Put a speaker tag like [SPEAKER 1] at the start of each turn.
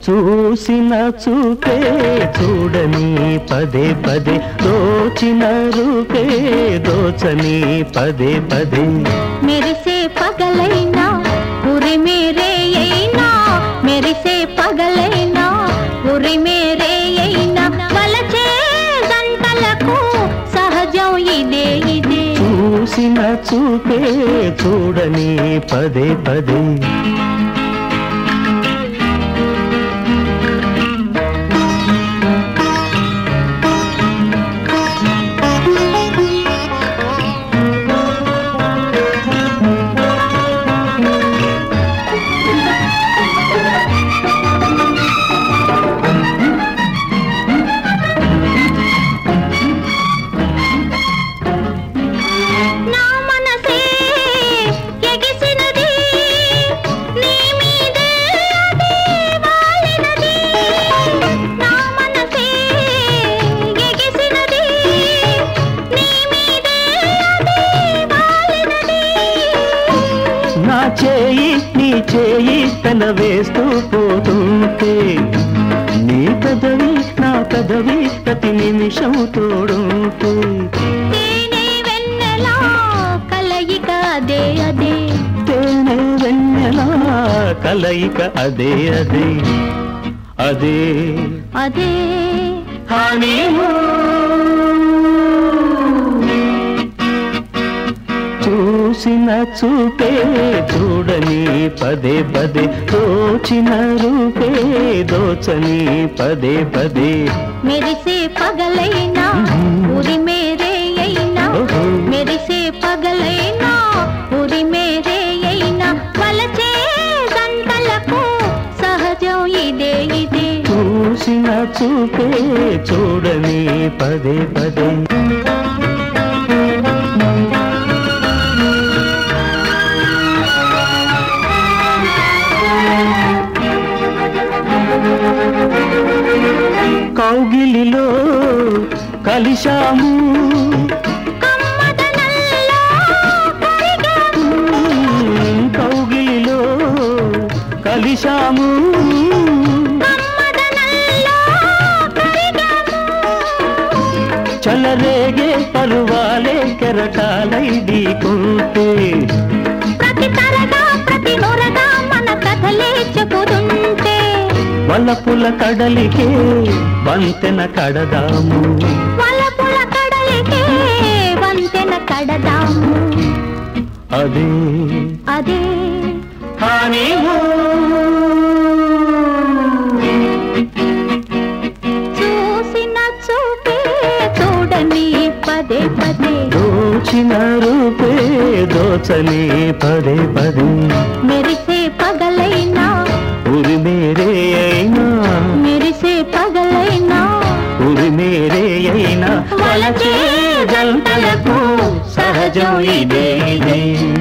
[SPEAKER 1] చూసిన చూపే చూడని పదే పదే దోచిన రూపే దోచని పదే పదే
[SPEAKER 2] మెరిసే పగలైనా ఉరి మేరే అయినా మెరిసే పగలైనా ఉరి మేరే అయినా వలచే గంటలకు సహజం ఇదే ఇదే
[SPEAKER 1] చూసిన చూపే చూడని పదే పదే
[SPEAKER 2] నా మనసే ఎగిసినది నీ మీదే అదే వాలినది నా మనసే ఎగిసినది నీ మీదే అదే వాలినది
[SPEAKER 1] నా చేయి నీ చేయి తన వేస్తూ పోతుంటే నీ కదవి నా కదవి ప్రతి నిమిషం తోడుంటే
[SPEAKER 2] తేనె వెన్నెలా కలయిక అదే అదే
[SPEAKER 1] తేనె వెన్నెల కలయిక అదే అదే అదే
[SPEAKER 2] అదే
[SPEAKER 1] చూసిన చూపే చూడని పదే పదే దోచిన రూపే దోచని పదే పదే
[SPEAKER 2] మెరిసే పగలైనా ఉరి మేరే అయినా
[SPEAKER 1] ఓహో.
[SPEAKER 2] మెరిసే పగలైనా ఉరి మేరే అయినా వలచే గంటలకు సహజం ఇదే ఇదే
[SPEAKER 1] చూసిన చూపే చూడని పదే పదే కౌగిలిలో కలిశాము
[SPEAKER 2] కమ్మదనల్లా కరిగాము
[SPEAKER 1] కౌగిలిలో కలిశాము
[SPEAKER 2] కమ్మదనల్లా కరిగాము
[SPEAKER 1] చలరేగే పరువాలే కెరటాలై ఢీకుంటే
[SPEAKER 2] ప్రతి తరగా ప్రతి నొరగా మన కథలే చెబుతుంటే
[SPEAKER 1] వలపుల కడలికే వంతెన కడదాము
[SPEAKER 2] వలపుల కడలికే వంతెన కడదాము
[SPEAKER 1] అదే
[SPEAKER 2] అదే చూసిన చూపే చూడని పదే పదే
[SPEAKER 1] దోచిన రూపే దోచని పదే పదే
[SPEAKER 2] మెరిసే పగలైనా
[SPEAKER 1] ఉరి మేరే అయినా
[SPEAKER 2] మెరిసే పగలైనా
[SPEAKER 1] ఉరి మేరే అయినా వలచే జంటలకు సహజం ఇదే ఇదే